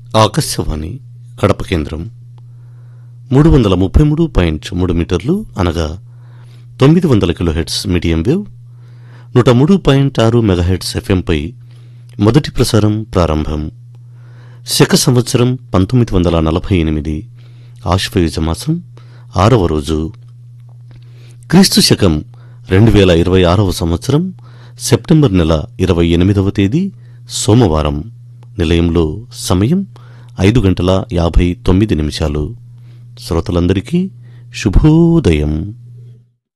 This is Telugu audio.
ఆకాశవాణి కడప కేంద్రం మూడు వందల ముప్పై మూడు పాయింట్ మూడు మీటర్లు అనగా తొమ్మిది వందల కిలోహెడ్స్ మీడియం వేవ్ నూట మూడు పాయింట్ ఆరు మెగాహెడ్స్ ఎఫ్ఎంపై మొదటి ప్రసారం ప్రారంభం శక సంవత్సరం పంతొమ్మిది వందల నలభై ఎనిమిది ఆశ్వయుజ మాసం ఆరవ రోజు క్రీస్తు శకం రెండు వేల ఇరవై ఆరవ సంవత్సరం సెప్టెంబర్ నెల ఇరవై ఎనిమిదవ తేదీ సోమవారం నిలయంలో సమయం ఐదు గంటల యాభై తొమ్మిది నిమిషాలు శ్రోతలందరికీ శుభోదయం